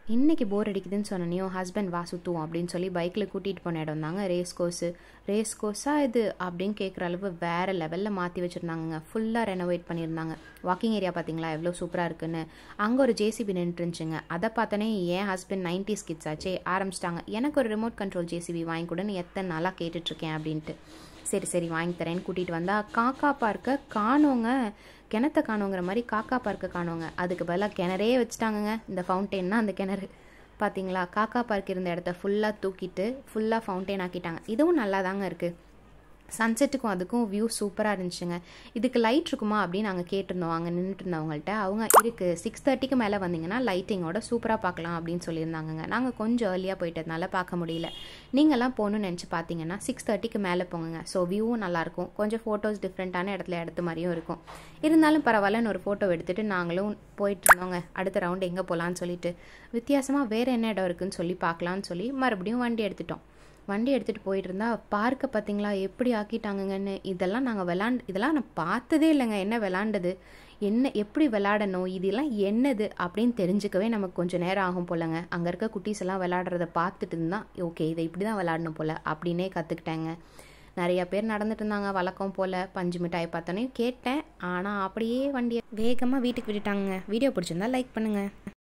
இன்றைக்கி போர் அடிக்குதுன்னு சொன்னனையும் ஹஸ்பண்ட் வா சுற்றுவோம் அப்படின்னு சொல்லி பைக்கில் கூட்டிகிட்டு போன இடம் தாங்க ரேஸ் கோர்ஸு ரேஸ் கோர்ஸாக இது அப்படின்னு கேட்குற அளவு வேறு லெவலில் மாற்றி வச்சுருந்தாங்கங்க ஃபுல்லாக ரெனோவேட் பண்ணியிருந்தாங்க வாக்கிங் ஏரியா பார்த்தீங்களா எவ்வளோ சூப்பராக இருக்குன்னு அங்கே ஒரு ஜேசிபி நின்றுருந்துச்சுங்க அதை பார்த்தோன்னே என் ஹஸ்பண்ட் நைன்டி ஸ்கிட்ஸ் ஆச்சே ஆரம்பிச்சிட்டாங்க எனக்கு ஒரு ரிமோட் கண்ட்ரோல் ஜேசிபி வாங்கி கொடுன்னு எத்தனை நாளாக கேட்டுட்ருக்கேன் அப்படின்ட்டு சரி சரி வாங்கி தரேன்னு கூட்டிகிட்டு வந்தால் காக்கா பார்க்க காணோங்க கிணத்த காணோங்கிற மாதிரி காக்கா பார்க்க காணோங்க அதுக்கு பதிலாக கிணறே வச்சுட்டாங்கங்க இந்த ஃபவுண்டெயின்னா அந்த கிணறு பார்த்தீங்களா காக்கா பார்க் இருந்த இடத்த ஃபுல்லாக தூக்கிட்டு ஃபுல்லாக ஃபவுண்டெயின் ஆக்கிட்டாங்க இதுவும் நல்லா தாங்க இருக்குது சன்செட்டுக்கும் அதுக்கும் வியூ சூப்பராக இருந்துச்சுங்க இதுக்கு லைட் இருக்குமா அப்படின்னு நாங்கள் கேட்டிருந்தோம் அங்கே நின்றுட்டு இருந்தவங்கள்ட்ட அவங்க இருக்குது சிக்ஸ் தேர்ட்டிக்கு மேலே வந்தீங்கன்னா லைட்டிங்கோட சூப்பராக பார்க்கலாம் அப்படின்னு சொல்லியிருந்தாங்கங்க நாங்கள் கொஞ்சம் ஏர்லியாக போயிட்டதுனால பார்க்க முடியல நீங்கள்லாம் போகணுன்னு நினச்சி பார்த்தீங்கன்னா சிக்ஸ் தேர்ட்டிக்கு மேலே போங்க ஸோ வியூவும் நல்லாயிருக்கும் கொஞ்சம் ஃபோட்டோஸ் டிஃப்ரெண்ட்டான இடத்துல எடுத்த மாதிரியும் இருக்கும் இருந்தாலும் பரவாயில்லன்னு ஒரு ஃபோட்டோ எடுத்துகிட்டு நாங்களும் போயிட்டு இருந்தோங்க அடுத்த ரவுண்டு எங்கே போகலான்னு சொல்லிட்டு வித்தியாசமாக வேறு என்ன இடம் இருக்குன்னு சொல்லி பார்க்கலான்னு சொல்லி மறுபடியும் வண்டி எடுத்துட்டோம் வண்டி எடுத்துகிட்டு போயிட்டு இருந்தா பார்க்க பார்த்தீங்களா எப்படி ஆக்கிட்டாங்கங்கன்னு இதெல்லாம் நாங்கள் விளாண்டு இதெல்லாம் நான் பார்த்ததே இல்லைங்க என்ன விளாண்டது என்ன எப்படி விளாடணும் இதெல்லாம் என்னது அப்படின்னு தெரிஞ்சுக்கவே நமக்கு கொஞ்சம் நேரம் ஆகும் போலங்க அங்கே இருக்க குட்டீஸ் எல்லாம் விளாடுறத பார்த்துட்டு இருந்தால் ஓகே இதை இப்படி தான் விளாடணும் போல் அப்படின்னே கற்றுக்கிட்டேங்க நிறைய பேர் நடந்துட்டு இருந்தாங்க வழக்கம் போல் பஞ்சு மிட்டாய் பார்த்தோன்னே கேட்டேன் ஆனால் அப்படியே வண்டியை வேகமாக வீட்டுக்கு விட்டுட்டாங்க வீடியோ பிடிச்சிருந்தா லைக் பண்ணுங்கள்